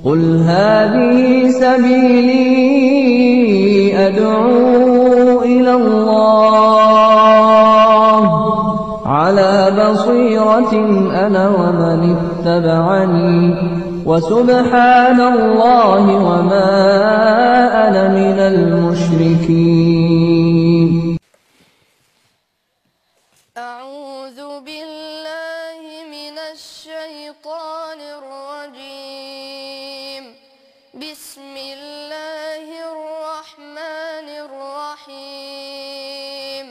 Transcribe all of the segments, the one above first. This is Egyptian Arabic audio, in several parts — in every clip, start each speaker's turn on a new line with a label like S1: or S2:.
S1: قل هذه سبيلي أدعو إلى الله على بصيرة أنا ومن اتبعني وسبحان الله وما أنا من المشركين
S2: أعوذ بالله من الشيطان الرجيم بسم الله الرحمن الرحيم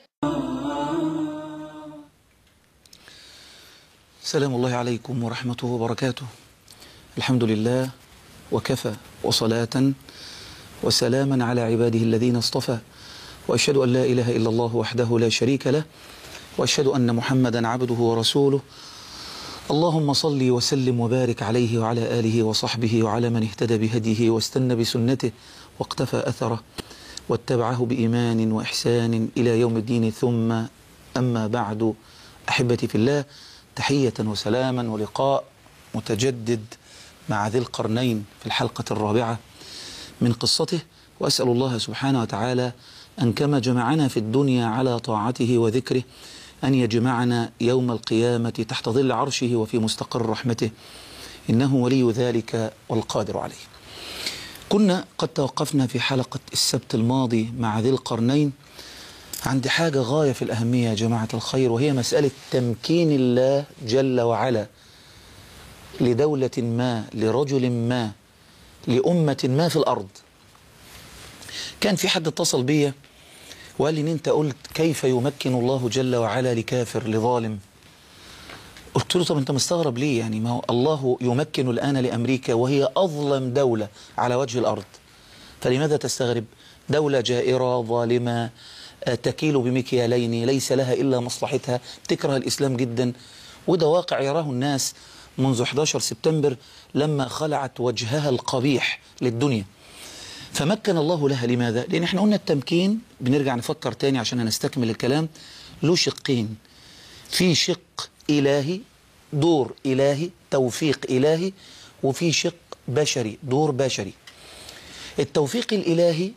S3: سلام الله عليكم ورحمته وبركاته الحمد لله وكفى وصلاة وسلاما على عباده الذين اصطفى وأشهد أن لا إله إلا الله وحده لا شريك له وأشهد أن محمدا عبده ورسوله اللهم صل وسلم وبارك عليه وعلى آله وصحبه وعلى من اهتدى بهديه واستنى بسنته واقتفى أثره واتبعه بإيمان وإحسان إلى يوم الدين ثم أما بعد أحبتي في الله تحية وسلاما ولقاء متجدد مع ذي القرنين في الحلقة الرابعة من قصته وأسأل الله سبحانه وتعالى أن كما جمعنا في الدنيا على طاعته وذكره أن يجمعنا يوم القيامة تحت ظل عرشه وفي مستقر رحمته إنه ولي ذلك والقادر عليه كنا قد توقفنا في حلقة السبت الماضي مع ذي القرنين عند حاجة غاية في الأهمية يا جماعة الخير وهي مسألة تمكين الله جل وعلا لدولة ما لرجل ما لأمة ما في الأرض كان في حد اتصل بيا وقال لي ان انت قلت كيف يمكن الله جل وعلا لكافر لظالم قلت له طب انت مستغرب ليه يعني ما هو الله يمكن الآن لأمريكا وهي أظلم دولة على وجه الأرض فلماذا تستغرب دولة جائرة ظالمة آه، تكيل بمكيالين ليس لها إلا مصلحتها تكره الإسلام جدا وده واقع يراه الناس منذ 11 سبتمبر لما خلعت وجهها القبيح للدنيا فمكن الله لها لماذا؟ لأن احنا قلنا التمكين بنرجع نفكر تاني عشان نستكمل الكلام له شقين في شق إلهي دور إلهي توفيق إلهي وفي شق بشري دور بشري التوفيق الإلهي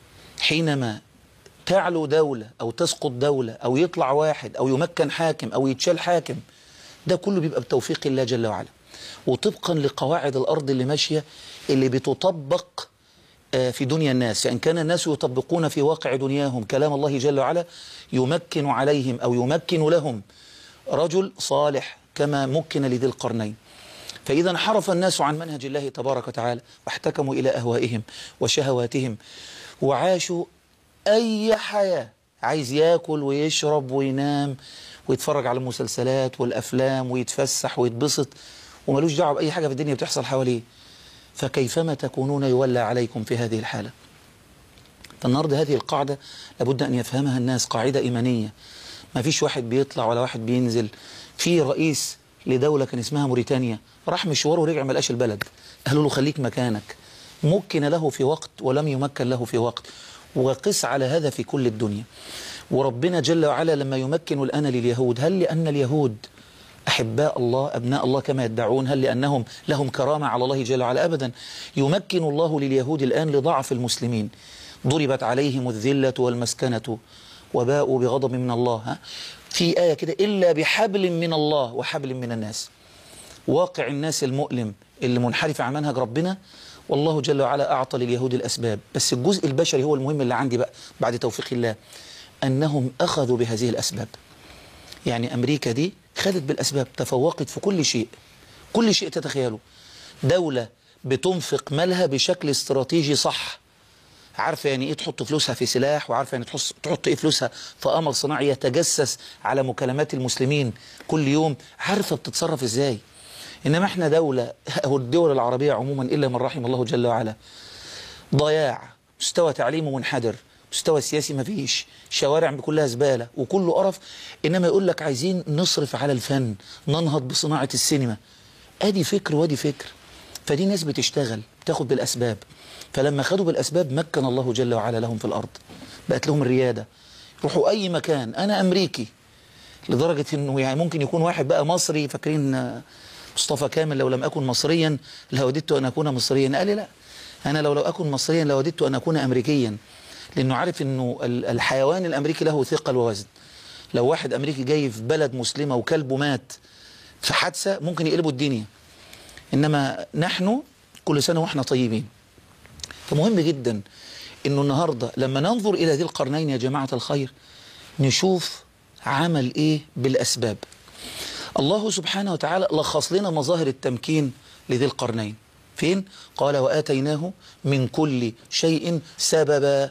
S3: حينما تعلو دولة أو تسقط دولة أو يطلع واحد أو يمكن حاكم أو يتشال حاكم ده كله بيبقى بتوفيق الله جل وعلا وطبقا لقواعد الأرض اللي ماشية اللي بتطبق آه، في دنيا الناس فإن كان الناس يطبقون في واقع دنياهم كلام الله جل وعلا يمكن عليهم أو يمكن لهم رجل صالح كما مكن لذي القرنين فإذا انحرف الناس عن منهج الله تبارك وتعالى واحتكموا إلى أهوائهم وشهواتهم وعاشوا أي حياة عايز ياكل ويشرب وينام ويتفرج على المسلسلات والأفلام ويتفسح ويتبسط وملوش دعوة بأي حاجة في الدنيا بتحصل حواليه فكيفما تكونون يولى عليكم في هذه الحالة فالنهاردة هذه القاعدة لابد أن يفهمها الناس قاعدة إيمانية ما فيش واحد بيطلع ولا واحد بينزل في رئيس لدولة كان اسمها موريتانيا راح مشواره ورجع ما لقاش البلد قالوا له خليك مكانك مكن له في وقت ولم يمكن له في وقت وقس على هذا في كل الدنيا وربنا جل وعلا لما يمكن الآن لليهود هل لأن اليهود أحباء الله أبناء الله كما يدعون هل لأنهم لهم كرامة على الله جل وعلا أبدا يمكن الله لليهود الآن لضعف المسلمين ضربت عليهم الذلة والمسكنة وباءوا بغضب من الله ها؟ في آية كده إلا بحبل من الله وحبل من الناس واقع الناس المؤلم اللي منحرف عن منهج ربنا والله جل وعلا أعطى لليهود الأسباب بس الجزء البشري هو المهم اللي عندي بقى بعد توفيق الله أنهم أخذوا بهذه الأسباب يعني أمريكا دي خدت بالأسباب تفوقت في كل شيء كل شيء تتخيله دولة بتنفق مالها بشكل استراتيجي صح عارفة يعني ايه تحط فلوسها في سلاح وعارفة يعني تحط, تحط ايه فلوسها في قمر صناعي يتجسس على مكالمات المسلمين كل يوم عارفة بتتصرف ازاي انما احنا دولة او الدول العربية عموما الا من رحم الله جل وعلا ضياع مستوى تعليمه منحدر مستوى سياسي مفيش شوارع كلها زبالة وكله قرف إنما يقول لك عايزين نصرف على الفن ننهض بصناعة السينما أدي فكر وادي فكر فدي ناس بتشتغل بتاخد بالأسباب فلما خدوا بالأسباب مكن الله جل وعلا لهم في الأرض بقت لهم الريادة روحوا أي مكان أنا أمريكي لدرجة أنه يعني ممكن يكون واحد بقى مصري فاكرين مصطفى كامل لو لم أكن مصريا لوددت أن أكون مصريا قال لي لا أنا لو لو أكن مصريا لوددت أن أكون أمريكيا لأنه عارف أنه ال- الحيوان الأمريكي له ثقل ووزن لو واحد أمريكي جاي في بلد مسلمة وكلبه مات في حادثة ممكن يقلبوا الدنيا إنما نحن كل سنة وإحنا طيبين فمهم جدا انه النهارده لما ننظر الى ذي القرنين يا جماعه الخير نشوف عمل ايه بالاسباب. الله سبحانه وتعالى لخص لنا مظاهر التمكين لذي القرنين. فين؟ قال واتيناه من كل شيء سببا.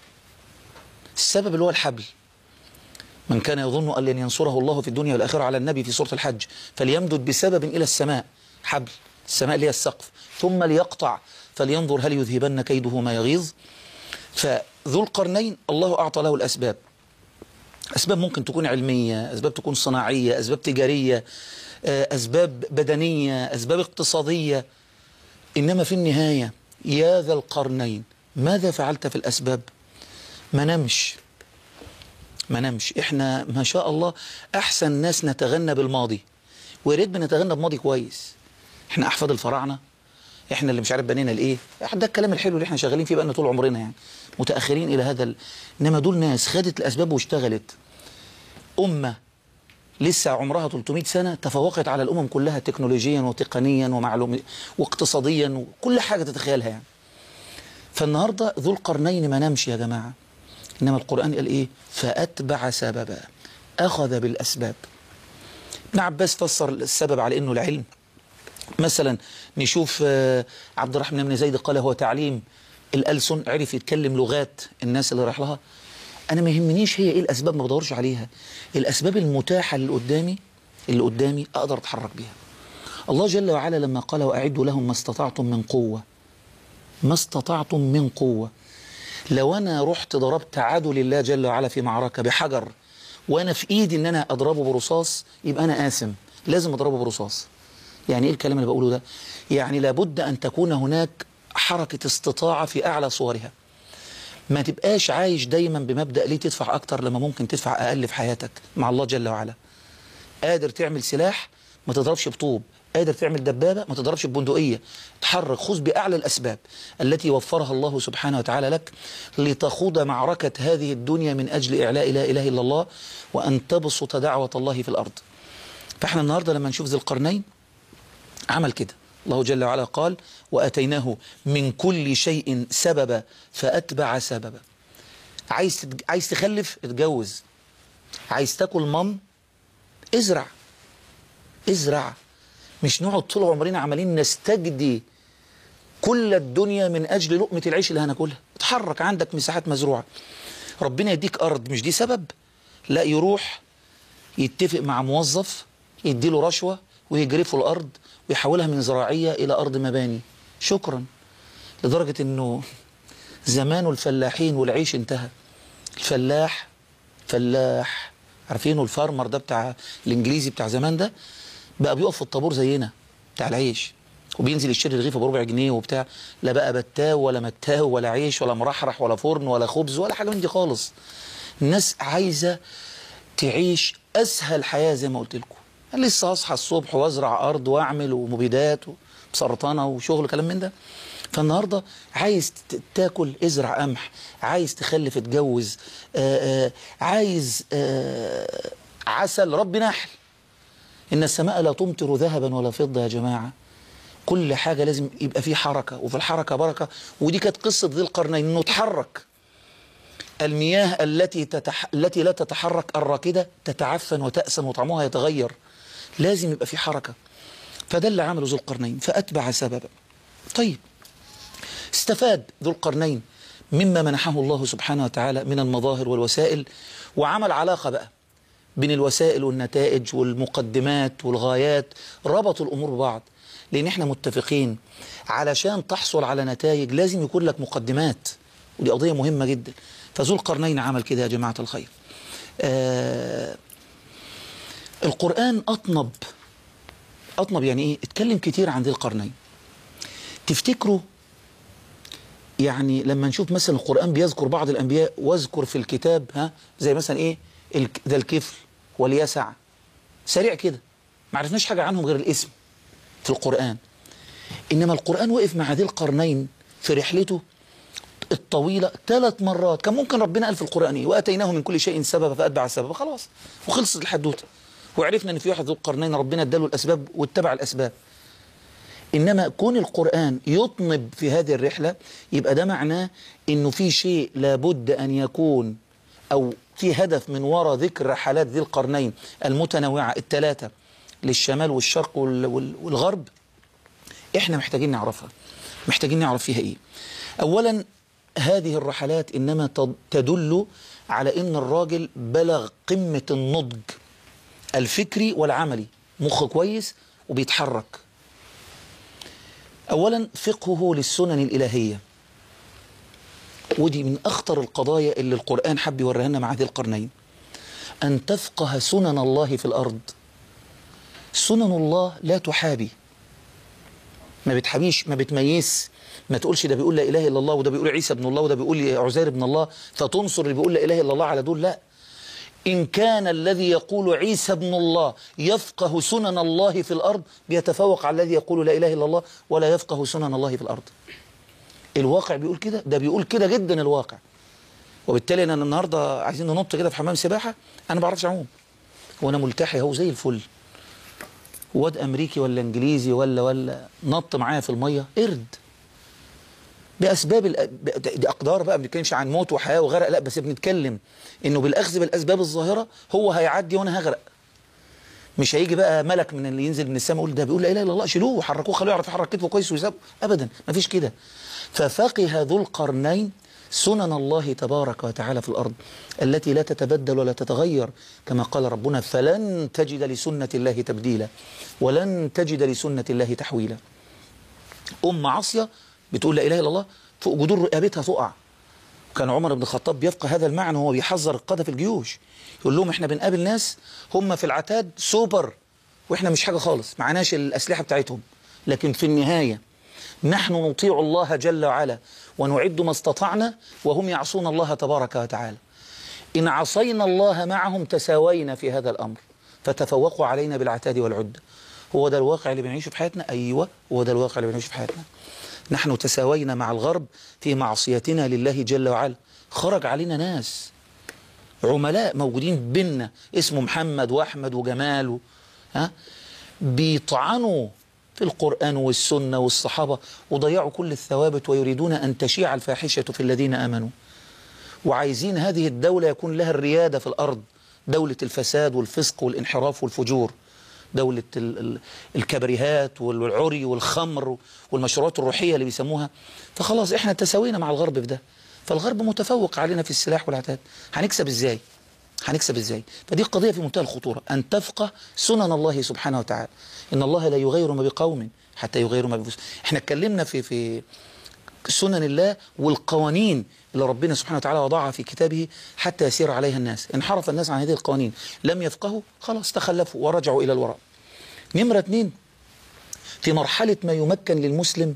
S3: السبب اللي هو الحبل. من كان يظن ان لن ينصره الله في الدنيا والاخره على النبي في سوره الحج فليمدد بسبب الى السماء حبل السماء اللي هي السقف ثم ليقطع فلينظر هل يذهبن كيده ما يغيظ فذو القرنين الله أعطى له الأسباب أسباب ممكن تكون علمية أسباب تكون صناعية أسباب تجارية آه، أسباب بدنية أسباب اقتصادية إنما في النهاية يا ذا القرنين ماذا فعلت في الأسباب ما نمش ما نمش احنا ما شاء الله احسن ناس نتغنى بالماضي ويا ريت بنتغنى بماضي كويس احنا احفاد الفراعنه احنا اللي مش عارف بنينا الايه ده الكلام الحلو اللي احنا شغالين فيه بقالنا طول عمرنا يعني متاخرين الى هذا ال... انما دول ناس خدت الاسباب واشتغلت امه لسه عمرها 300 سنه تفوقت على الامم كلها تكنولوجيا وتقنيا ومعلوم واقتصاديا وكل حاجه تتخيلها يعني فالنهارده ذو القرنين ما نامش يا جماعه انما القران قال ايه فاتبع سببا اخذ بالاسباب ابن عباس فسر السبب على انه العلم مثلا نشوف آه، عبد الرحمن بن زيد قال هو تعليم الألسن عرف يتكلم لغات الناس اللي رايح لها أنا ما يهمنيش هي إيه الأسباب ما بدورش عليها الأسباب المتاحة اللي قدامي اللي قدامي أقدر أتحرك بيها الله جل وعلا لما قال وأعدوا لهم ما استطعتم من قوة ما استطعتم من قوة لو أنا رحت ضربت عدو لله جل وعلا في معركة بحجر وأنا في إيدي إن أنا أضربه برصاص يبقى أنا آثم لازم أضربه برصاص يعني ايه الكلام اللي بقوله ده يعني لابد ان تكون هناك حركة استطاعة في اعلى صورها ما تبقاش عايش دايما بمبدأ ليه تدفع اكتر لما ممكن تدفع اقل في حياتك مع الله جل وعلا قادر تعمل سلاح ما تضربش بطوب قادر تعمل دبابة ما تضربش ببندقية تحرك خذ بأعلى الأسباب التي وفرها الله سبحانه وتعالى لك لتخوض معركة هذه الدنيا من أجل إعلاء لا إله إلا الله وأن تبسط دعوة الله في الأرض فإحنا النهاردة لما نشوف ذي القرنين عمل كده الله جل وعلا قال وأتيناه من كل شيء سببا فأتبع سببا عايز تتج... عايز تخلف اتجوز عايز تاكل مام ازرع ازرع مش نقعد طول عمرنا عمالين نستجدي كل الدنيا من أجل لقمة العيش اللي هناكلها اتحرك عندك مساحات مزروعة ربنا يديك أرض مش دي سبب لا يروح يتفق مع موظف يديله رشوة ويجرفوا الأرض ويحولها من زراعية إلى أرض مباني شكرا لدرجة أنه زمان الفلاحين والعيش انتهى الفلاح فلاح عارفينه الفارمر ده بتاع الإنجليزي بتاع زمان ده بقى بيقف في الطابور زينا بتاع العيش وبينزل يشتري رغيفه بربع جنيه وبتاع لا بقى بتاو ولا متاو ولا عيش ولا مرحرح ولا فرن ولا خبز ولا حاجه من دي خالص الناس عايزه تعيش اسهل حياه زي ما قلت لكم لسه اصحى الصبح وازرع ارض واعمل ومبيدات وسرطانه وشغل كلام من ده فالنهارده عايز ت- تاكل ازرع قمح عايز تخلف اتجوز آآ آآ عايز آآ عسل رب نحل ان السماء لا تمطر ذهبا ولا فضه يا جماعه كل حاجه لازم يبقى في حركه وفي الحركه بركه ودي كانت قصه ذي القرنين انه اتحرك المياه التي تتح... التي لا تتحرك الراكده تتعفن وتأسن وطعمها يتغير لازم يبقى في حركه فده اللي عمله ذو القرنين فأتبع سببا طيب استفاد ذو القرنين مما منحه الله سبحانه وتعالى من المظاهر والوسائل وعمل علاقة بقى بين الوسائل والنتائج والمقدمات والغايات ربطوا الأمور ببعض لأن احنا متفقين علشان تحصل على نتائج لازم يكون لك مقدمات ودي قضية مهمة جدا فذو القرنين عمل كده يا جماعة الخير آه القرآن أطنب أطنب يعني إيه اتكلم كتير عن ذي القرنين تفتكروا يعني لما نشوف مثلا القرآن بيذكر بعض الأنبياء واذكر في الكتاب ها زي مثلا إيه الك- ذا الكفل واليسع سريع كده ما عرفناش حاجة عنهم غير الاسم في القرآن إنما القرآن وقف مع ذي القرنين في رحلته الطويلة ثلاث مرات كان ممكن ربنا قال في القرآن إيه وأتيناه من كل شيء سببا فأتبع السبب خلاص وخلصت الحدوتة وعرفنا إن في واحد ذو القرنين ربنا اداله الأسباب واتبع الأسباب إنما كون القرآن يطنب في هذه الرحلة يبقى ده معناه إنه في شيء لابد أن يكون أو في هدف من وراء ذكر رحلات ذي القرنين المتنوعة الثلاثة للشمال والشرق وال- وال- والغرب إحنا محتاجين نعرفها محتاجين نعرف فيها إيه أولا هذه الرحلات إنما تد- تدل على إن الراجل بلغ قمة النضج الفكري والعملي مخ كويس وبيتحرك أولا فقهه للسنن الإلهية ودي من أخطر القضايا اللي القرآن حب يوريها لنا مع ذي القرنين أن تفقه سنن الله في الأرض سنن الله لا تحابي ما بتحبيش ما بتميز ما تقولش ده بيقول لا إله إلا الله وده بيقول عيسى ابن الله وده بيقول عزير ابن الله فتنصر اللي بيقول لا إله إلا الله على دول لا إن كان الذي يقول عيسى ابن الله يفقه سنن الله في الأرض بيتفوق على الذي يقول لا إله إلا الله ولا يفقه سنن الله في الأرض الواقع بيقول كده ده بيقول كده جدا الواقع وبالتالي أنا النهاردة عايزين ننط كده في حمام سباحة أنا ما بعرفش أعوم وأنا ملتحي أهو زي الفل واد أمريكي ولا إنجليزي ولا ولا نط معايا في المية قرد بأسباب الأ- ب- دي أقدار بقى ما بنتكلمش عن موت وحياة وغرق لا بس بنتكلم إنه بالأخذ بالأسباب الظاهرة هو هيعدي وأنا هغرق مش هيجي بقى ملك من اللي ينزل من السماء يقول ده بيقول لا اله الا الله شيلوه وحركوه خلوه يعرف يحرك كتفه كويس ويسابه ابدا ما فيش كده ففقه ذو القرنين سنن الله تبارك وتعالى في الارض التي لا تتبدل ولا تتغير كما قال ربنا فلن تجد لسنه الله تبديلا ولن تجد لسنه الله تحويلا ام عاصيه بتقول لا اله الا الله فوق جدور رقبتها تقع كان عمر بن الخطاب بيفقه هذا المعنى وهو بيحذر القادة في الجيوش يقول لهم احنا بنقابل ناس هم في العتاد سوبر واحنا مش حاجة خالص معناش الأسلحة بتاعتهم لكن في النهاية نحن نطيع الله جل وعلا ونعد ما استطعنا وهم يعصون الله تبارك وتعالى إن عصينا الله معهم تساوينا في هذا الأمر فتفوقوا علينا بالعتاد والعدة هو ده الواقع اللي بنعيشه في حياتنا أيوة هو ده الواقع اللي بنعيشه في حياتنا نحن تساوينا مع الغرب في معصيتنا لله جل وعلا خرج علينا ناس عملاء موجودين بينا اسمه محمد واحمد وجمال و... ها بيطعنوا في القرآن والسنة والصحابة وضيعوا كل الثوابت ويريدون أن تشيع الفاحشة في الذين آمنوا وعايزين هذه الدولة يكون لها الريادة في الأرض دولة الفساد والفسق والانحراف والفجور دولة ال- ال- الكبريهات والعري والخمر والمشروعات الروحية اللي بيسموها فخلاص احنا تساوينا مع الغرب في ده فالغرب متفوق علينا في السلاح والعتاد هنكسب ازاي هنكسب ازاي فدي قضية في منتهى الخطورة أن تفقه سنن الله سبحانه وتعالى إن الله لا يغير ما بقوم حتى يغيروا ما بأنفسهم احنا اتكلمنا في في سنن الله والقوانين اللي ربنا سبحانه وتعالى وضعها في كتابه حتى يسير عليها الناس انحرف الناس عن هذه القوانين لم يفقهوا خلاص تخلفوا ورجعوا إلى الوراء نمرة اتنين في مرحلة ما يمكن للمسلم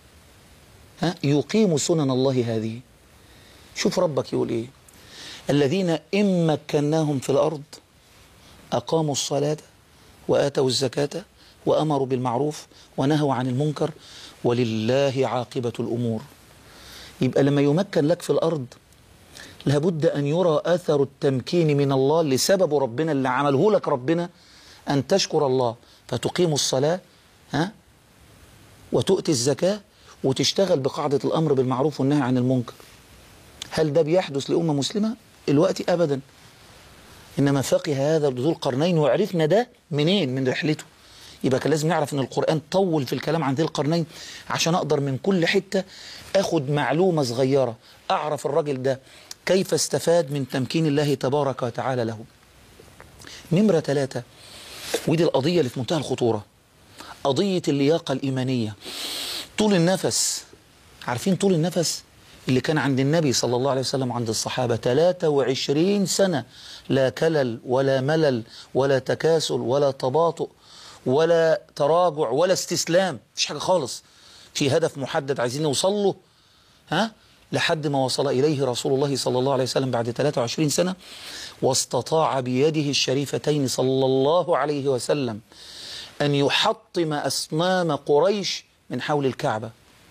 S3: ها يقيم سنن الله هذه شوف ربك يقول ايه الذين إن مكناهم في الأرض أقاموا الصلاة وآتوا الزكاة وأمروا بالمعروف ونهوا عن المنكر ولله عاقبة الأمور يبقى لما يمكن لك في الأرض لابد أن يرى أثر التمكين من الله لسبب ربنا اللي عمله لك ربنا أن تشكر الله فتقيم الصلاة ها وتؤتي الزكاة وتشتغل بقاعدة الأمر بالمعروف والنهي عن المنكر هل ده بيحدث لأمة مسلمة؟ الوقت أبدا إنما فقه هذا ذو القرنين وعرفنا ده منين؟ من رحلته يبقى كان لازم نعرف ان القرآن طول في الكلام عن ذي القرنين عشان اقدر من كل حتة اخد معلومة صغيرة اعرف الراجل ده كيف استفاد من تمكين الله تبارك وتعالى له نمرة ثلاثة ودي القضية اللي في منتهى الخطورة قضية اللياقة الإيمانية طول النفس عارفين طول النفس اللي كان عند النبي صلى الله عليه وسلم عند الصحابة 23 سنة لا كلل ولا ملل ولا تكاسل ولا تباطؤ ولا تراجع ولا استسلام مفيش حاجة خالص في هدف محدد عايزين نوصل له ها لحد ما وصل إليه رسول الله صلى الله عليه وسلم بعد 23 سنة واستطاع بيده الشريفتين صلى الله عليه وسلم أن يحطم أصنام قريش من حول الكعبة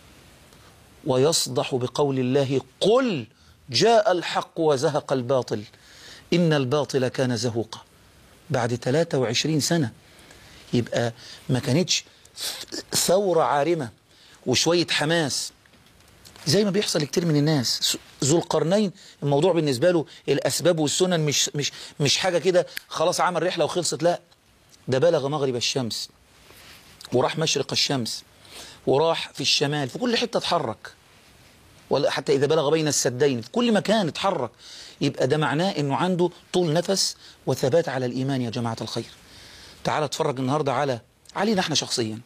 S3: ويصدح بقول الله قل جاء الحق وزهق الباطل إن الباطل كان زهوقا بعد 23 سنة يبقى ما كانتش ثورة عارمة وشوية حماس زي ما بيحصل لكتير من الناس ذو القرنين الموضوع بالنسبة له الأسباب والسنن مش, مش, مش حاجة كده خلاص عمل رحلة وخلصت لا ده بلغ مغرب الشمس وراح مشرق الشمس وراح في الشمال في كل حتة اتحرك ولا حتى إذا بلغ بين السدين في كل مكان اتحرك يبقى ده معناه أنه عنده طول نفس وثبات على الإيمان يا جماعة الخير تعال اتفرج النهاردة على علينا احنا شخصيا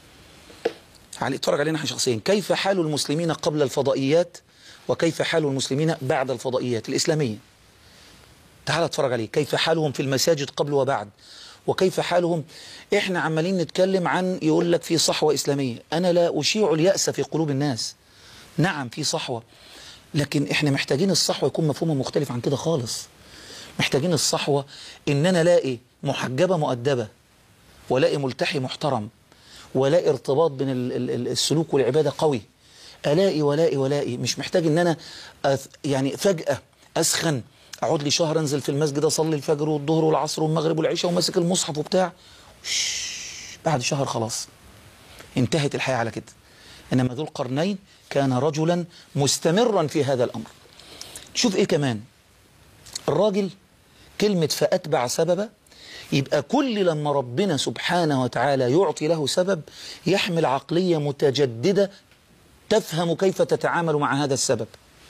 S3: علي اتفرج علينا احنا شخصيا كيف حال المسلمين قبل الفضائيات وكيف حال المسلمين بعد الفضائيات الإسلامية تعال اتفرج عليه كيف حالهم في المساجد قبل وبعد وكيف حالهم احنا عمالين نتكلم عن يقول لك في صحوة إسلامية أنا لا أشيع اليأس في قلوب الناس نعم في صحوة لكن احنا محتاجين الصحوة يكون مفهومه مختلف عن كده خالص محتاجين الصحوة ان انا الاقي محجبة مؤدبة والاقي ملتحي محترم والاقي ارتباط بين السلوك والعبادة قوي الاقي ولاقي ولاقي مش محتاج ان انا أث يعني فجأة اسخن اقعد لي شهر انزل في المسجد اصلي الفجر والظهر والعصر والمغرب والعشاء وماسك المصحف وبتاع بعد شهر خلاص انتهت الحياة على كده إنما ذو القرنين كان رجلا مستمرا في هذا الأمر شوف إيه كمان الراجل كلمة فأتبع سببا يبقى كل لما ربنا سبحانه وتعالى يعطي له سبب يحمل عقلية متجددة تفهم كيف تتعامل مع هذا السبب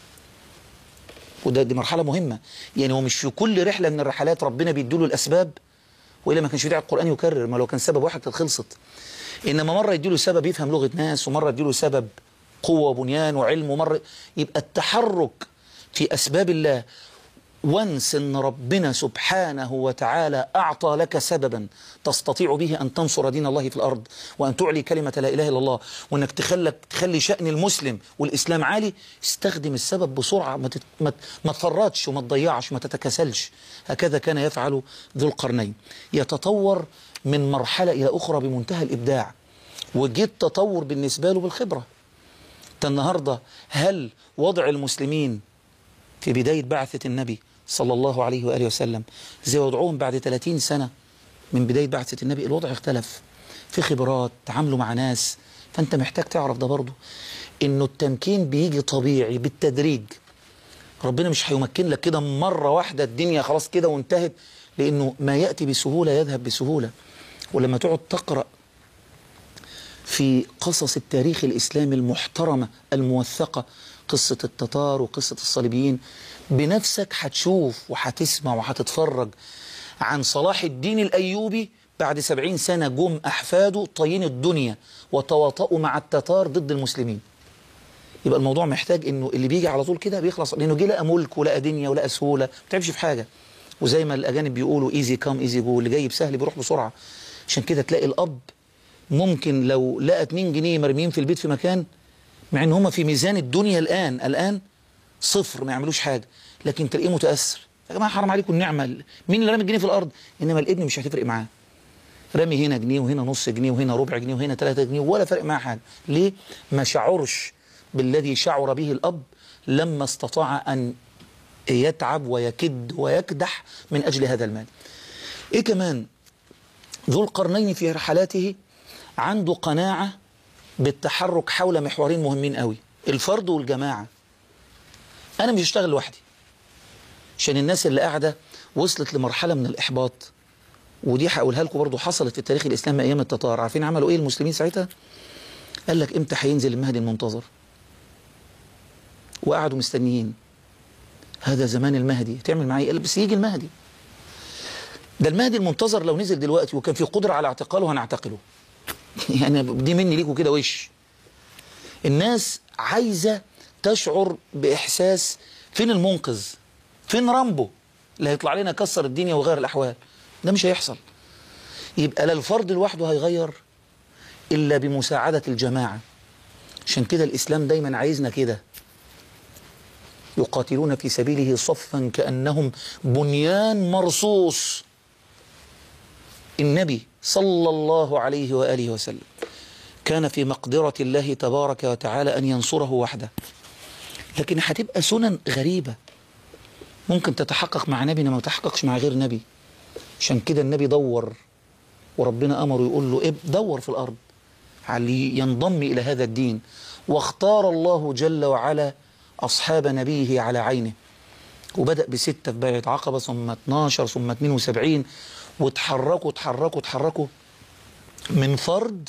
S3: وده دي مرحلة مهمة يعني هو مش في كل رحلة من الرحلات ربنا بيديله الأسباب وإلا ما كانش يدعي القرآن يكرر ما لو كان سبب واحد كانت خلصت إنما مرة يديله سبب يفهم لغة ناس ومرة يديله سبب قوة وبنيان وعلم ومرة يبقى التحرك في أسباب الله وانس ان ربنا سبحانه وتعالى أعطى لك سببا تستطيع به أن تنصر دين الله في الأرض وأن تعلي كلمة لا إله إلا الله وأنك تخلك تخلي شأن المسلم والإسلام عالي استخدم السبب بسرعة ما, تت... ما... ما تفرطش وما تضيعش ما تتكاسلش هكذا كان يفعل ذو القرنين يتطور من مرحلة إلى أخرى بمنتهى الإبداع وجد تطور بالنسبة له بالخبرة النهاردة هل وضع المسلمين في بداية بعثة النبي صلى الله عليه وآله وسلم زي وضعهم بعد 30 سنة من بداية بعثة النبي الوضع اختلف في خبرات تعاملوا مع ناس فأنت محتاج تعرف ده برضه إنه التمكين بيجي طبيعي بالتدريج ربنا مش هيمكن لك كده مرة واحدة الدنيا خلاص كده وانتهت لأنه ما يأتي بسهولة يذهب بسهولة ولما تقعد تقرأ في قصص التاريخ الإسلامي المحترمة الموثقة قصة التتار وقصة الصليبيين بنفسك هتشوف وهتسمع وهتتفرج عن صلاح الدين الأيوبي بعد سبعين سنة جم أحفاده طين الدنيا وتواطؤوا مع التتار ضد المسلمين يبقى الموضوع محتاج انه اللي بيجي على طول كده بيخلص لانه جه لقى ملك ولقى دنيا ولقى سهوله ما تعبش في حاجه وزي ما الاجانب بيقولوا ايزي كام ايزي جو اللي جاي بسهل بيروح بسرعه عشان كده تلاقي الاب ممكن لو لقى 2 جنيه مرميين في البيت في مكان مع ان هم في ميزان الدنيا الان الان صفر ما يعملوش حاجه لكن تلاقيه متاثر يا جماعه حرام عليكم النعمه مين اللي رامي الجنيه في الارض انما الابن مش هتفرق معاه رامي هنا جنيه وهنا نص جنيه وهنا ربع جنيه وهنا 3 جنيه ولا فرق معاه حاجه ليه ما شعرش بالذي شعر به الاب لما استطاع ان يتعب ويكد ويكدح من اجل هذا المال ايه كمان ذو القرنين في رحلاته عنده قناعة بالتحرك حول محورين مهمين قوي الفرد والجماعة أنا مش هشتغل لوحدي عشان الناس اللي قاعدة وصلت لمرحلة من الإحباط ودي هقولها لكم برضو حصلت في التاريخ الإسلامي أيام التتار عارفين عملوا إيه المسلمين ساعتها قال لك إمتى هينزل المهدي المنتظر وقعدوا مستنيين هذا زمان المهدي تعمل معي قال بس يجي المهدي ده المهدي المنتظر لو نزل دلوقتي وكان في قدرة على اعتقاله هنعتقله يعني دي مني ليكوا كده وش الناس عايزة تشعر بإحساس فين المنقذ فين رامبو اللي هيطلع لنا كسر الدنيا وغير الأحوال ده مش هيحصل يبقى لا الفرد لوحده هيغير إلا بمساعدة الجماعة عشان كده الإسلام دايما عايزنا كده يقاتلون في سبيله صفا كأنهم بنيان مرصوص النبي صلى الله عليه وآله وسلم كان في مقدرة الله تبارك وتعالى أن ينصره وحده لكن هتبقى سنن غريبة ممكن تتحقق مع نبي ما تتحققش مع غير نبي عشان كده النبي دور وربنا أمره يقول له إيه دور في الأرض علي ينضم إلى هذا الدين واختار الله جل وعلا أصحاب نبيه على عينه وبدأ بستة في بيعة عقبة ثم 12 ثم 72 وتحركوا تحركوا تحركوا من فرد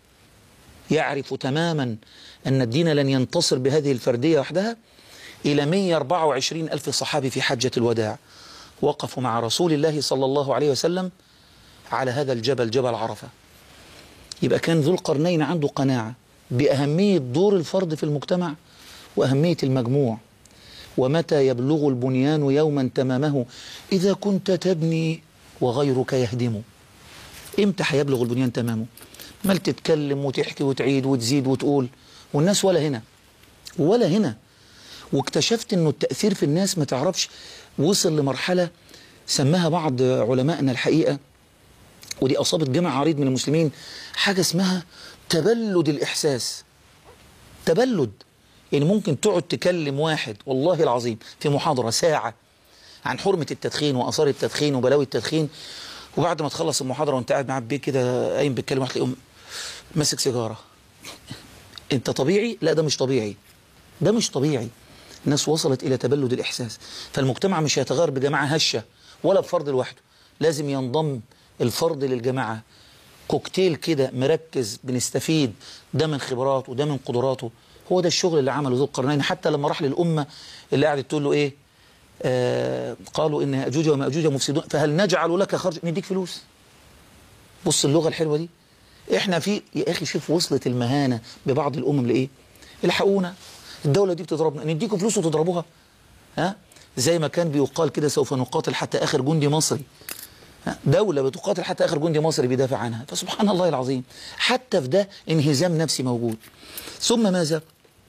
S3: يعرف تماما أن الدين لن ينتصر بهذه الفردية وحدها إلى 124 ألف صحابي في حجة الوداع وقفوا مع رسول الله صلى الله عليه وسلم على هذا الجبل جبل عرفة يبقى كان ذو القرنين عنده قناعة بأهمية دور الفرد في المجتمع وأهمية المجموع ومتى يبلغ البنيان يوما تمامه إذا كنت تبني وغيرك يهدم إمتى هيبلغ البنيان تمامه مال تتكلم وتحكي وتعيد وتزيد وتقول والناس ولا هنا ولا هنا واكتشفت انه التأثير في الناس ما تعرفش وصل لمرحلة سماها بعض علمائنا الحقيقة ودي أصابت جمع عريض من المسلمين حاجة اسمها تبلد الإحساس تبلد يعني ممكن تقعد تكلم واحد والله العظيم في محاضرة ساعة عن حرمة التدخين وآثار التدخين وبلاوي التدخين وبعد ما تخلص المحاضرة وانت قاعد معاه بيه كده قايم بيتكلم واحد تلاقيهم ماسك سيجارة انت طبيعي؟ لا ده مش طبيعي ده مش طبيعي الناس وصلت إلى تبلد الإحساس فالمجتمع مش هيتغير بجماعة هشة ولا بفرد لوحده لازم ينضم الفرد للجماعة كوكتيل كده مركز بنستفيد ده من خبراته وده من قدراته هو ده الشغل اللي عمله ذو القرنين حتى لما راح للأمة اللي قاعدة تقول له إيه آه قالوا إن يأجوج ومأجوج مفسدون فهل نجعل لك خرج نديك فلوس بص اللغة الحلوة دي احنا في يا اخي شوف وصلت المهانة ببعض الامم لايه الحقونا الدولة دي بتضربنا نديكم فلوس وتضربوها ها زي ما كان بيقال كده سوف نقاتل حتى اخر جندي مصري ها؟ دولة بتقاتل حتى اخر جندي مصري بيدافع عنها فسبحان الله العظيم حتى في ده انهزام نفسي موجود ثم ماذا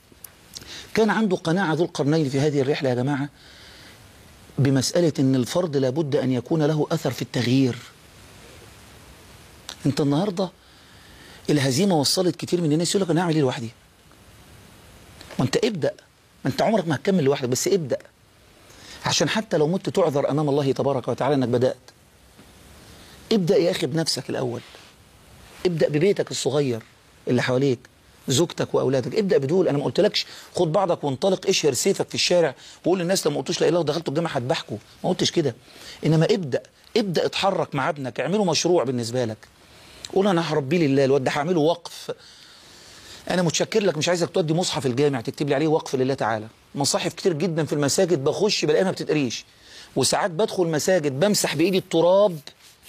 S3: كان عنده قناعة ذو القرنين في هذه الرحلة يا جماعة بمسألة ان الفرد لابد ان يكون له اثر في التغيير انت النهارده الهزيمه وصلت كتير من الناس يقول لك انا هعمل ايه لوحدي وانت ابدا ما انت عمرك ما هتكمل لوحدك بس ابدا عشان حتى لو مت تعذر امام الله تبارك وتعالى انك بدات ابدا يا اخي بنفسك الاول ابدا ببيتك الصغير اللي حواليك زوجتك واولادك ابدا بدول انا ما قلتلكش خد بعضك وانطلق اشهر سيفك في الشارع وقول للناس لما قلتوش لا اله ودخلتوا الجامعه هتبحكوا ما قلتش كده انما ابدا ابدا اتحرك مع ابنك اعمله مشروع بالنسبه لك قول انا هربيه لله الواد ده هعمله وقف انا متشكر لك مش عايزك تودي مصحف الجامع تكتب لي عليه وقف لله تعالى مصاحف كتير جدا في المساجد بخش بلاقيها ما بتتقريش وساعات بدخل مساجد بمسح بايدي التراب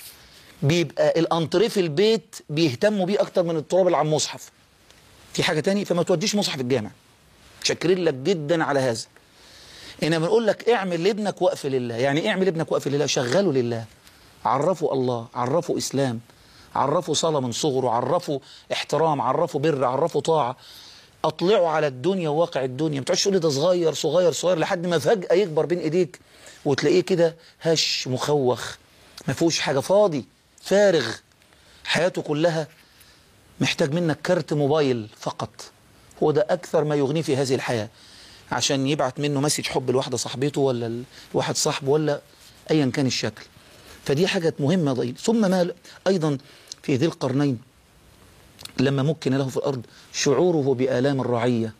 S3: بيبقى الانتريه في البيت بيهتموا بيه اكتر من التراب اللي على المصحف في حاجه تاني فما توديش مصحف الجامع شاكرين لك جدا على هذا انما بنقول لك اعمل لابنك وقف لله يعني ايه اعمل لابنك وقف لله شغله لله عرفوا الله عرفوا اسلام عرفوا صلاة من صغره عرفوا احترام عرفوا بر عرفوا طاعة اطلعوا على الدنيا وواقع الدنيا ما تقعدش تقول لي ده صغير صغير صغير لحد ما فجأة يكبر بين ايديك وتلاقيه كده هش مخوخ ما فيهوش حاجة فاضي فارغ حياته كلها محتاج منك كارت موبايل فقط هو ده أكثر ما يغنيه في هذه الحياة عشان يبعت منه مسج حب لواحدة صاحبته ولا لواحد صاحبه ولا أيا كان الشكل فدي حاجة مهمة ضئيل ثم ما أيضا في ذي القرنين لما مكن له في الأرض شعوره بآلام الرعية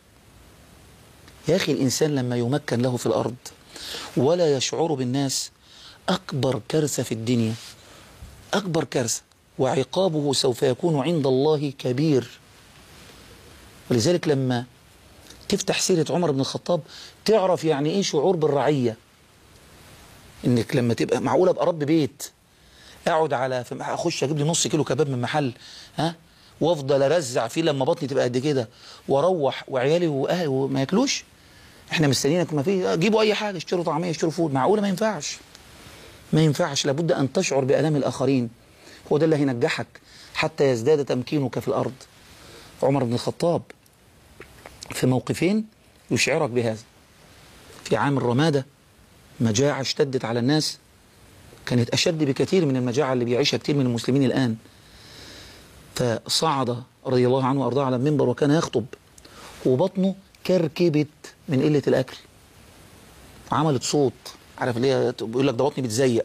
S3: يا أخي الإنسان لما يمكن له في الأرض ولا يشعر بالناس أكبر كارثة في الدنيا أكبر كارثة وعقابه سوف يكون عند الله كبير ولذلك لما تفتح سيرة عمر بن الخطاب تعرف يعني إيه شعور بالرعية انك لما تبقى معقوله ابقى رب بيت اقعد على اخش اجيب لي نص كيلو كباب من محل ها وافضل ارزع فيه لما بطني تبقى قد كده واروح وعيالي واهلي وما ياكلوش احنا مستنيينك ما في جيبوا اي حاجه اشتروا طعميه اشتروا فول معقوله ما ينفعش ما ينفعش لابد ان تشعر بالام الاخرين هو ده اللي هينجحك حتى يزداد تمكينك في الارض عمر بن الخطاب في موقفين يشعرك بهذا في عام الرماده مجاعة اشتدت على الناس كانت أشد بكثير من المجاعة اللي بيعيشها كثير من المسلمين الآن فصعد رضي الله عنه وأرضاه على المنبر وكان يخطب وبطنه كركبت من قلة الأكل عملت صوت عارف اللي هي بيقول لك ده بطني بتزيق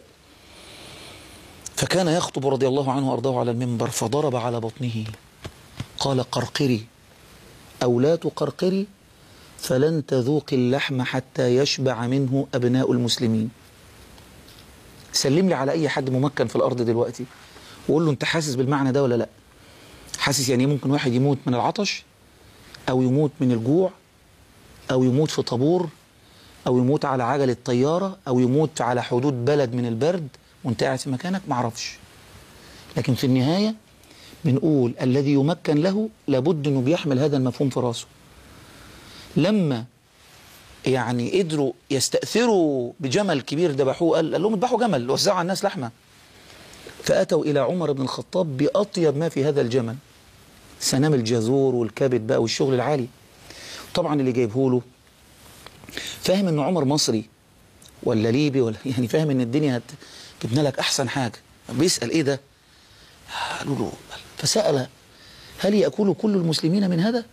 S3: فكان يخطب رضي الله عنه وأرضاه على المنبر فضرب على بطنه قال قرقري أو لا تقرقري فلن تذوقي اللحم حتى يشبع منه أبناء المسلمين سلم لي على أي حد ممكن في الأرض دلوقتي وقول له أنت حاسس بالمعنى ده ولا لا حاسس يعني ممكن واحد يموت من العطش أو يموت من الجوع أو يموت في طابور أو يموت على عجلة طيارة أو يموت على حدود بلد من البرد وانت قاعد في مكانك معرفش لكن في النهاية بنقول الذي يمكن له لابد انه بيحمل هذا المفهوم في راسه لما يعني قدروا يستأثروا بجمل كبير ذبحوه قال, قال لهم اذبحوا جمل وزعوا على الناس لحمه فأتوا إلى عمر بن الخطاب بأطيب ما في هذا الجمل سنام الجزور والكبد بقى والشغل العالي طبعا اللي جايبه له فاهم ان عمر مصري ولا ليبي ولا يعني فاهم ان الدنيا هت- جبنا لك احسن حاجه بيسال ايه ده قالوا له فسال هل ياكل كل المسلمين من هذا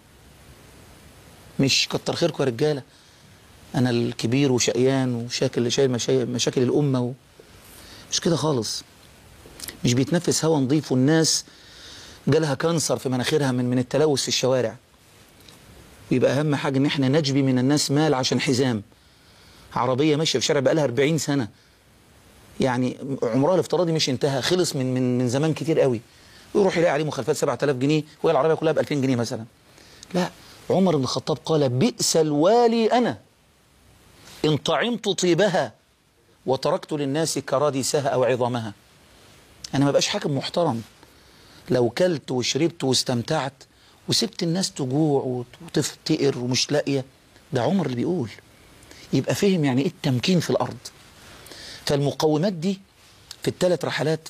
S3: مش كتر خيركم يا رجاله انا الكبير وشقيان وشاكل شايل مشا- مشاكل الامه و... مش كده خالص مش بيتنفس هوا نظيف والناس جالها كانسر في مناخيرها من من التلوث في الشوارع ويبقى اهم حاجه ان احنا نجبي من الناس مال عشان حزام عربيه ماشيه في شارع بقالها 40 سنه يعني عمرها الافتراضي مش انتهى خلص من من من زمان كتير قوي ويروح يلاقي عليه مخالفات 7000 جنيه وهي العربيه كلها ب 2000 جنيه مثلا لا عمر بن الخطاب قال بئس الوالي انا ان طعمت طيبها وتركت للناس كراديسها او عظامها انا ما بقاش حاكم محترم لو كلت وشربت واستمتعت وسبت الناس تجوع وت- وتفتقر ومش لاقيه ده عمر اللي بيقول يبقى فهم يعني ايه التمكين في الارض فالمقومات دي في الثلاث رحلات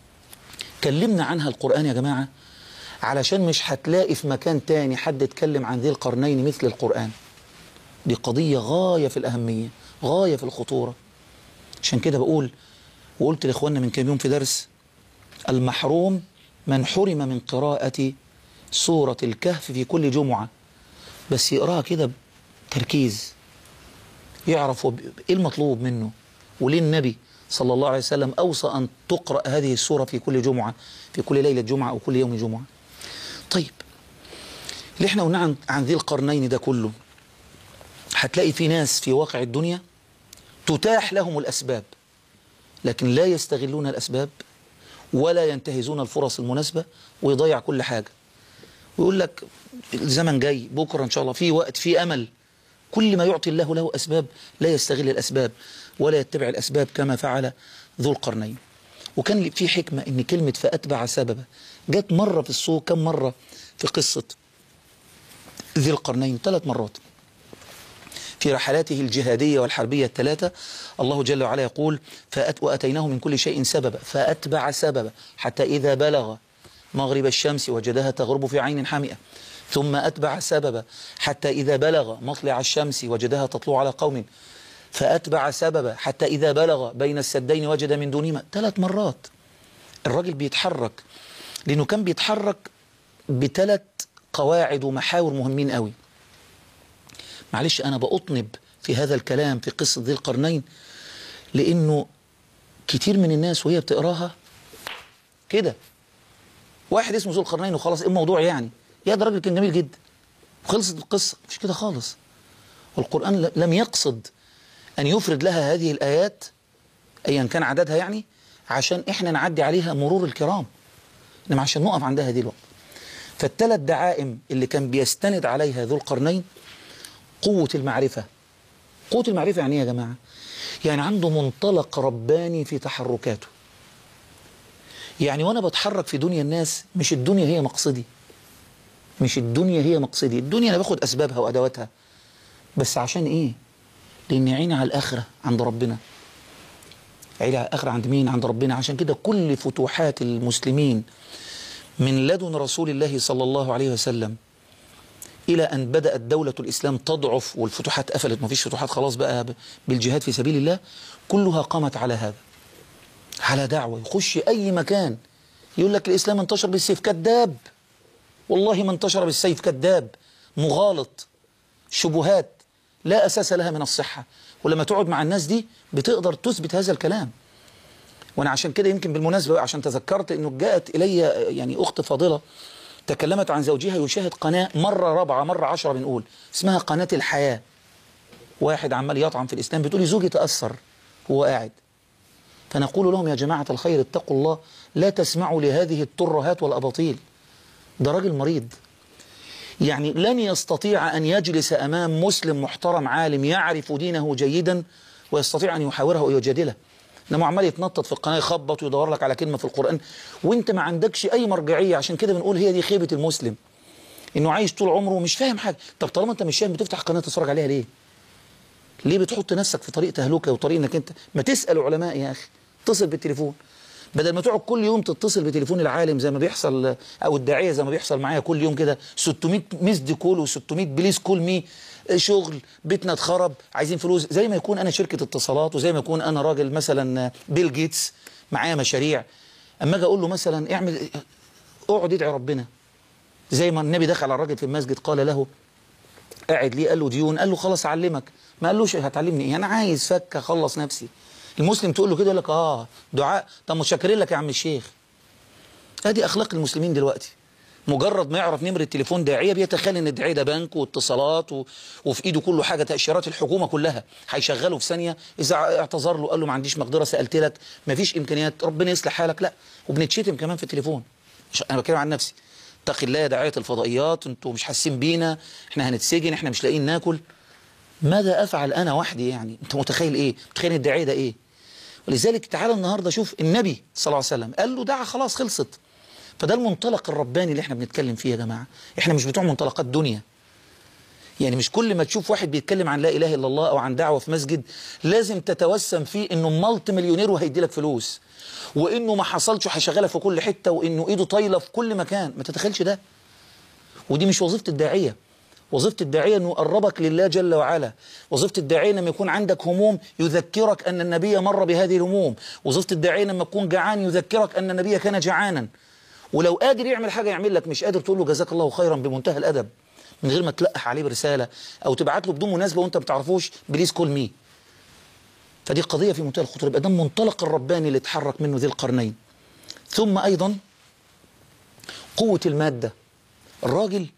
S3: كلمنا عنها القرآن يا جماعة علشان مش هتلاقي في مكان تاني حد اتكلم عن ذي القرنين مثل القرآن دي قضية غاية في الأهمية غاية في الخطورة عشان كده بقول وقلت لإخواننا من كام يوم في درس المحروم من حرم من قراءة سورة الكهف في كل جمعة بس يقراها كده بتركيز يعرف هو ب- ايه المطلوب منه وليه النبي صلى الله عليه وسلم أوصى أن تقرأ هذه السورة في كل جمعة في كل ليلة جمعة أو كل يوم جمعة طيب اللي احنا قلنا عن, عن ذي القرنين ده كله هتلاقي في ناس في واقع الدنيا تتاح لهم الأسباب لكن لا يستغلون الأسباب ولا ينتهزون الفرص المناسبة ويضيع كل حاجة ويقول لك الزمن جاي بكرة إن شاء الله في وقت في أمل كل ما يعطي الله له أسباب لا يستغل الأسباب ولا يتبع الأسباب كما فعل ذو القرنين وكان في حكمة إن كلمة فأتبع سببا جت مرة في الصوت كم مرة في قصة ذي القرنين ثلاث مرات في رحلاته الجهادية والحربية الثلاثة الله جل وعلا يقول فأت وأتيناه من كل شيء سببا فأتبع سببا حتى إذا بلغ مغرب الشمس وجدها تغرب في عين حامئة ثم أتبع سببا حتى إذا بلغ مطلع الشمس وجدها تطلع على قوم فأتبع سببا حتى إذا بلغ بين السدين وجد من دونهما ثلاث مرات الراجل بيتحرك لأنه كان بيتحرك بثلاث قواعد ومحاور مهمين قوي معلش أنا بأطنب في هذا الكلام في قصة ذي القرنين لأنه كتير من الناس وهي بتقراها كده واحد اسمه ذو القرنين وخلاص ايه الموضوع يعني يا ده راجل كان جميل جدا وخلصت القصة مش كده خالص والقرآن ل- لم يقصد أن يفرد لها هذه الآيات أيا كان عددها يعني عشان إحنا نعدي عليها مرور الكرام إنما عشان نقف عندها دي الوقت فالثلاث دعائم اللي كان بيستند عليها ذو القرنين قوة المعرفة قوة المعرفة يعني ايه يا جماعة يعني عنده منطلق رباني في تحركاته يعني وانا بتحرك في دنيا الناس مش الدنيا هي مقصدي مش الدنيا هي مقصدي الدنيا انا باخد اسبابها وادواتها بس عشان ايه لان عيني على الاخره عند ربنا عيني على الاخره عند مين عند ربنا عشان كده كل فتوحات المسلمين من لدن رسول الله صلى الله عليه وسلم إلى أن بدأت دولة الإسلام تضعف والفتوحات قفلت مفيش فتوحات خلاص بقى ب- بالجهاد في سبيل الله كلها قامت على هذا على دعوة يخش أي مكان يقول لك الإسلام انتشر بالسيف كذاب والله ما انتشر بالسيف كذاب مغالط شبهات لا أساس لها من الصحة ولما تقعد مع الناس دي بتقدر تثبت هذا الكلام وانا عشان كده يمكن بالمناسبة عشان تذكرت انه جاءت الي يعني اخت فاضلة تكلمت عن زوجها يشاهد قناة مرة رابعة مرة عشرة بنقول اسمها قناة الحياة واحد عمال يطعن في الاسلام بتقولي زوجي تأثر وهو قاعد فنقول لهم يا جماعة الخير اتقوا الله لا تسمعوا لهذه الترهات والأباطيل ده راجل مريض يعني لن يستطيع أن يجلس أمام مسلم محترم عالم يعرف دينه جيدا ويستطيع أن يحاوره ويجادله انما عمال يتنطط في القناه يخبط ويدور لك على كلمه في القران وانت ما عندكش اي مرجعيه عشان كده بنقول هي دي خيبه المسلم انه عايش طول عمره ومش فاهم حاجه طب طالما انت مش فاهم بتفتح قناه تتفرج عليها ليه ليه بتحط نفسك في طريق تهلكه وطريق انك انت ما تسال علماء يا اخي اتصل بالتليفون بدل ما تقعد كل يوم تتصل بتليفون العالم زي ما بيحصل او الداعيه زي ما بيحصل معايا كل يوم كده 600 مسد كول و600 بليز كول مي شغل بيتنا اتخرب عايزين فلوس زي ما يكون انا شركه اتصالات وزي ما يكون انا راجل مثلا بيل جيتس معايا مشاريع اما اجي اقول له مثلا اعمل اقعد ادعي ربنا زي ما النبي دخل على الراجل في المسجد قال له قاعد ليه قال له ديون قال له خلاص اعلمك ما قالوش هتعلمني ايه انا عايز فك اخلص نفسي المسلم تقول له كده يقول لك اه دعاء طب متشكرين لك يا عم الشيخ ادي اخلاق المسلمين دلوقتي مجرد ما يعرف نمرة تليفون داعية بيتخيل ان الداعية ده بنك واتصالات و... وفي ايده كله حاجة تأشيرات الحكومة كلها هيشغله في ثانية اذا اعتذر له قال له ما عنديش مقدرة سألت لك ما فيش امكانيات ربنا يصلح حالك لا وبنتشتم كمان في التليفون مش... انا بتكلم عن نفسي اتقي الله يا داعية الفضائيات انتوا مش حاسين بينا احنا هنتسجن احنا مش لاقيين ناكل ماذا افعل انا وحدي يعني انت متخيل ايه متخيل الداعية ده ايه ولذلك تعالى النهاردة شوف النبي صلى الله عليه وسلم قال له دعا خلاص خلصت فده المنطلق الرباني اللي احنا بنتكلم فيه يا جماعة احنا مش بتوع منطلقات دنيا يعني مش كل ما تشوف واحد بيتكلم عن لا إله إلا الله أو عن دعوة في مسجد لازم تتوسم فيه إنه مالت مليونير وهيدي لك فلوس وإنه ما حصلش وهيشغلها في كل حتة وإنه إيده طايلة في كل مكان ما تتخيلش ده ودي مش وظيفة الداعية وظيفة الداعية أنه يقربك لله جل وعلا وظيفة الداعية لما يكون عندك هموم يذكرك أن النبي مر بهذه الهموم وظيفة الداعية لما تكون جعان يذكرك أن النبي كان جعانا ولو قادر يعمل حاجة يعمل لك مش قادر تقول له جزاك الله خيرا بمنتهى الأدب من غير ما تلقح عليه برسالة أو تبعت له بدون مناسبة وأنت ما بتعرفوش بليز كول مي فدي قضية في منتهى الخطورة يبقى ده المنطلق الرباني اللي اتحرك منه ذي القرنين ثم أيضا قوة المادة الراجل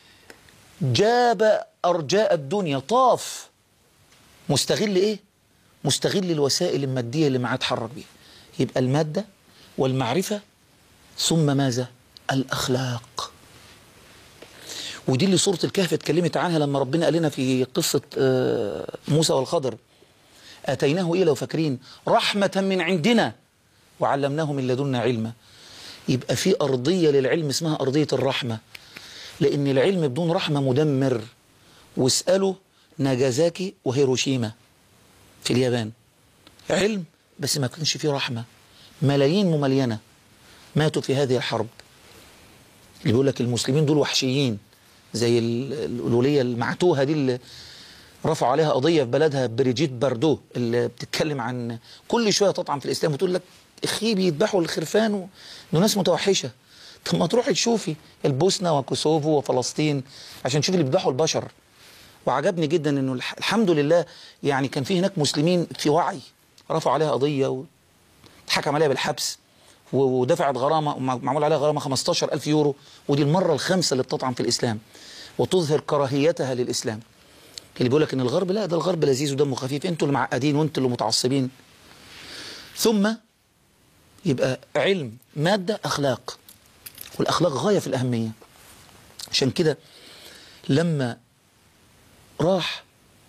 S3: جاب أرجاء الدنيا طاف مستغل إيه؟ مستغل الوسائل المادية اللي معاه اتحرك بيها يبقى المادة والمعرفة ثم ماذا؟ الأخلاق ودي اللي سورة الكهف اتكلمت عنها لما ربنا قال لنا في قصة موسى والخضر آتيناه إيه لو فاكرين رحمة من عندنا وعلمناه من لدنا علما يبقى في أرضية للعلم اسمها أرضية الرحمة لأن العلم بدون رحمة مدمر واسألوا ناجازاكي وهيروشيما في اليابان علم بس ما كانش فيه رحمة ملايين مملينة ماتوا في هذه الحرب اللي بيقول لك المسلمين دول وحشيين زي الولية المعتوهة دي اللي رفعوا عليها قضية في بلدها بريجيت باردو اللي بتتكلم عن كل شوية تطعن في الإسلام وتقول لك اخي بيذبحوا الخرفان و... ناس متوحشة طب ما تروحي تشوفي البوسنة وكوسوفو وفلسطين عشان تشوفي اللي بيذبحوا البشر وعجبني جدا انه الحمد لله يعني كان في هناك مسلمين في وعي رفعوا عليها قضية واتحكم عليها بالحبس ودفعت غرامة معمول عليها غرامة 15000 يورو ودي المرة الخامسة اللي بتطعن في الإسلام وتظهر كراهيتها للإسلام اللي بيقول لك ان الغرب لا ده الغرب لذيذ ودمه خفيف انتوا اللي معقدين وانتوا اللي متعصبين ثم يبقى علم مادة أخلاق والأخلاق غاية في الأهمية عشان كده لما راح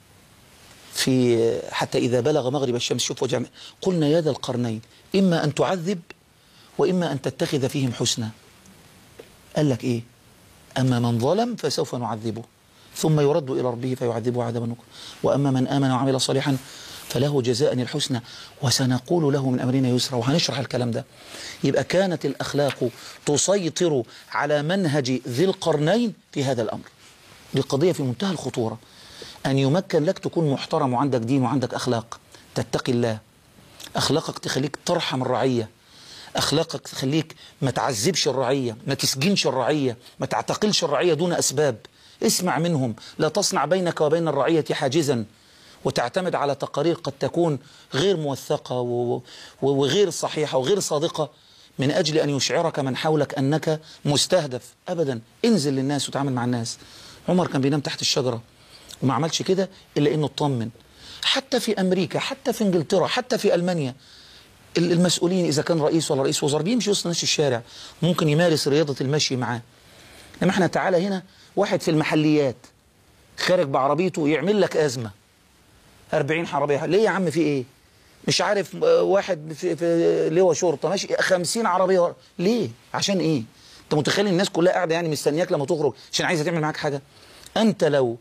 S3: في حتى إذا بلغ مغرب الشمس شوف وجه قلنا يا ذا القرنين إما أن تعذب وإما أن تتخذ فيهم حسنا قال لك إيه أما من ظلم فسوف نعذبه ثم يرد إلى ربه فيعذبه عذابا نكرا وأما من آمن وعمل صالحا فله جزاء الحسنى وسنقول له من أمرنا يسرا وهنشرح الكلام ده يبقى كانت الأخلاق تسيطر على منهج ذي القرنين في هذا الأمر دي قضية في منتهى الخطورة أن يمكن لك تكون محترم وعندك دين وعندك أخلاق تتقي الله أخلاقك تخليك ترحم الرعية أخلاقك تخليك ما تعذبش الرعية ما تسجنش الرعية ما تعتقلش الرعية دون أسباب اسمع منهم لا تصنع بينك وبين الرعية حاجزا وتعتمد على تقارير قد تكون غير موثقة و- و- وغير صحيحة وغير صادقة من أجل أن يشعرك من حولك أنك مستهدف أبدا انزل للناس وتعامل مع الناس عمر كان بينام تحت الشجرة وما عملش كده إلا أنه اطمن حتى في أمريكا حتى في إنجلترا حتى في ألمانيا ال- المسؤولين إذا كان رئيس ولا رئيس وزراء بيمشي وسط ناس الشارع ممكن يمارس رياضة المشي معاه لما احنا تعالى هنا واحد في المحليات خارج بعربيته يعمل لك أزمة 40 عربية ليه يا عم في ايه مش عارف آه، واحد في, في لواء شرطة ماشي 50 عربية ورا. ليه عشان ايه انت متخيل الناس كلها قاعدة يعني مستنياك لما تخرج عشان عايزة تعمل معاك حاجة انت لو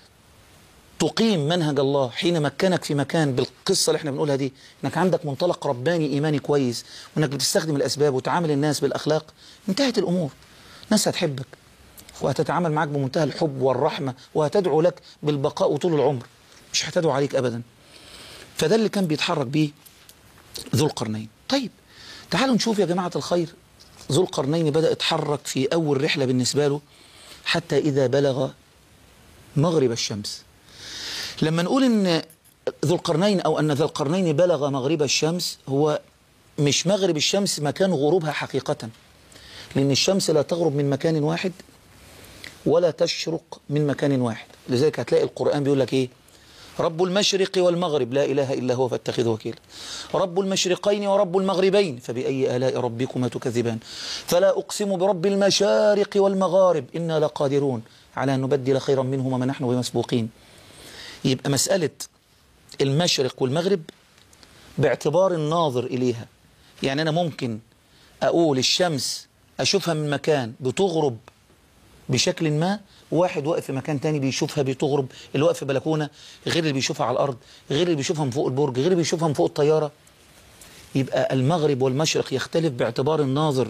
S3: تقيم منهج الله حين مكنك في مكان بالقصة اللي احنا بنقولها دي انك عندك منطلق رباني ايماني كويس وانك بتستخدم الاسباب وتعامل الناس بالاخلاق انتهت الامور الناس هتحبك وهتتعامل معاك بمنتهى الحب والرحمة وهتدعو لك بالبقاء طول العمر مش هتدعو عليك ابدا فده اللي كان بيتحرك بيه ذو القرنين طيب تعالوا نشوف يا جماعة الخير ذو القرنين بدأ يتحرك في أول رحلة بالنسبة له حتى إذا بلغ مغرب الشمس لما نقول ان ذو القرنين او ان ذا القرنين بلغ مغرب الشمس هو مش مغرب الشمس مكان غروبها حقيقة لان الشمس لا تغرب من مكان واحد ولا تشرق من مكان واحد لذلك هتلاقي القرآن بيقول لك ايه رب المشرق والمغرب لا إله إلا هو فاتخذه وكيلا رب المشرقين ورب المغربين فبأي آلاء ربكما تكذبان فلا أقسم برب المشارق والمغارب إنا لقادرون على أن نبدل خيرا منهما ما نحن بمسبوقين يبقى مسألة المشرق والمغرب باعتبار الناظر إليها يعني أنا ممكن أقول الشمس أشوفها من مكان بتغرب بشكل ما واحد واقف في مكان تاني بيشوفها بتغرب اللي واقف في بلكونة غير اللي بيشوفها على الأرض غير اللي بيشوفها من فوق البرج غير اللي بيشوفها من فوق الطيارة يبقى المغرب والمشرق يختلف باعتبار الناظر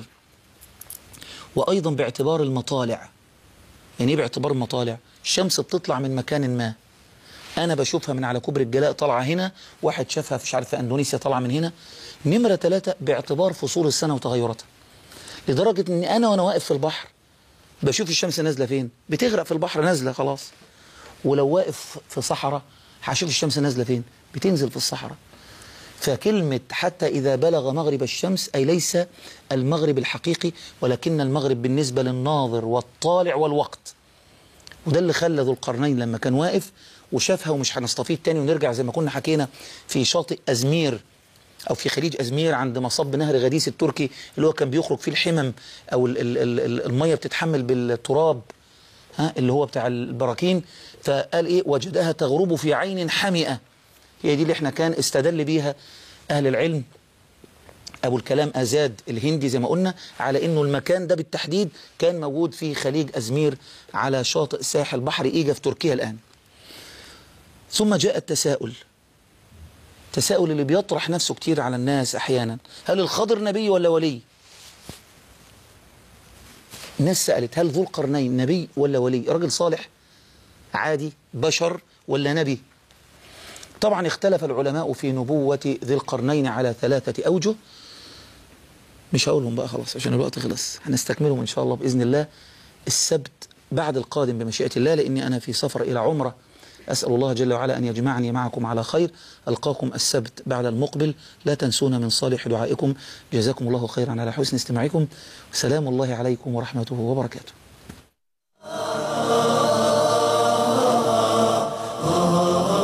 S3: وأيضا باعتبار المطالع يعني ايه باعتبار المطالع الشمس بتطلع من مكان ما انا بشوفها من على كوبري الجلاء طالعه هنا واحد شافها مش عارف في اندونيسيا طالعه من هنا نمره ثلاثة باعتبار فصول السنه وتغيراتها لدرجه ان انا وانا واقف في البحر بشوف الشمس نازله فين بتغرق في البحر نازله خلاص ولو واقف في صحراء هشوف الشمس نازله فين بتنزل في الصحراء فكلمة حتى إذا بلغ مغرب الشمس أي ليس المغرب الحقيقي ولكن المغرب بالنسبة للناظر والطالع والوقت وده اللي خلى ذو القرنين لما كان واقف وشافها ومش هنستفيد تاني ونرجع زي ما كنا حكينا في شاطئ أزمير أو في خليج أزمير عند مصب نهر غديس التركي اللي هو كان بيخرج فيه الحمم أو ال ال ال ال المية بتتحمل بالتراب ها اللي هو بتاع البراكين فقال إيه وجدها تغرب في عين حمئة هي دي اللي احنا كان استدل بيها أهل العلم أبو الكلام أزاد الهندي زي ما قلنا على أنه المكان ده بالتحديد كان موجود في خليج أزمير على شاطئ ساحل بحر إيجا في تركيا الآن ثم جاء التساؤل التساؤل اللي بيطرح نفسه كتير على الناس أحيانا هل الخضر نبي ولا ولي الناس سألت هل ذو القرنين نبي ولا ولي رجل صالح عادي بشر ولا نبي طبعا اختلف العلماء في نبوة ذي القرنين على ثلاثة أوجه مش هقولهم بقى خلاص عشان الوقت خلص هنستكملهم إن شاء الله بإذن الله السبت بعد القادم بمشيئة الله لأني أنا في سفر إلى عمرة أسأل الله جل وعلا أن يجمعني معكم على خير ألقاكم السبت بعد المقبل لا تنسونا من صالح دعائكم جزاكم الله خيرا على حسن استماعكم سلام الله عليكم ورحمته وبركاته